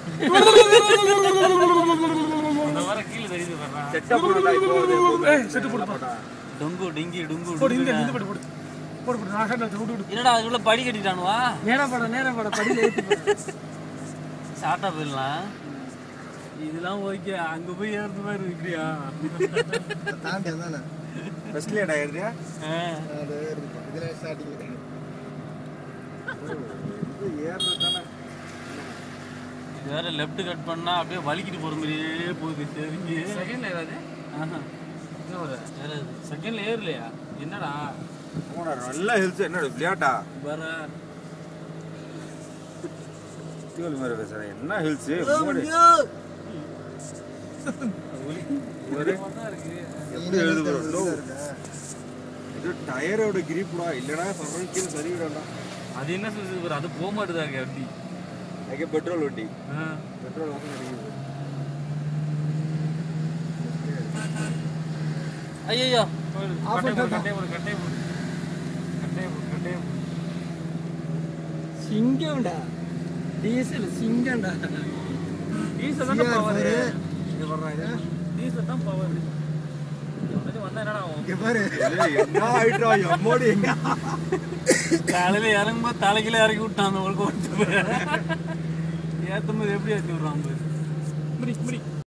அந்த வர கீழே தெரியுது வர்றா செட்டப் போடுடா இப்போ அது ஏய் செட்டு போடுப்பா டொங்கு டிங்கி டுங்கு போடு இந்த டுங்குன்னு. இந்த போடு போடு போடு போடு நான் ஹேண்ட் விட்டு விட்டு என்னடா அதுக்குள்ள படி கட்டிட்டானுவா நேரா பட நேரா பட படியில ஏத்தி போடு. ஷார்ட்டா போயிடலாம் இதெல்லாம் ஓகே அங்க போய் ஏறது மாதிரி இருக்கிறியா தாண்டி அதானே ஃபர்ஸ்ட்லேடா ஏறியா அது இருக்கு இதுல ஸ்டார்டிங் இது ஏறது தானே இது வேற லெஃப்ட் கட் பண்ணா அப்படியே வலிக்கிட்டு போற மாதிரியே போகுது சரிங்க செகண்ட்ல ஏறாது ஆஹா. ஏறாது. செகண்ட்ல ஏறலையா என்னடா போடா நல்ல ஹெல்த் என்ன விளையாட்டா வர டியூல் மாதிரி பேசுறேன் என்ன ஹில்ஸ் எப்படி எழுது bro? No. இது டயரோட கிரிப்புடா இல்லடா சொல்றேன் கீழே சரி விடலாம் அது என்ன சொல்லுது bro? அது போக மாட்டுதாங்க அப்படி அங்கே பெட்ரோல் வண்டி ஆ. பெட்ரோல் வந்து கிடைக்குது ஐயையோ கட்டை போடு கட்டை போடு கட்டை போடு கட்டை போடு கட்டை போடு சிங்கம்டா டீசல் சிங்கம்டா டீசல் தான் பவர் இது வர்றான் இது டீசல் தான் பவர் வந்தா என்னடா ஆகும் இங்க பாரு ஏய், என்ன ஆயிட்டா எம்மோடி எங்க காலையில இறங்கும்போது தலைக்கில இறக்கி விட்டான் அந்த ஒழுக்க ஏத்தும் போது எப்படி ஏற்றி விடுறான் பாரு. முடி முடி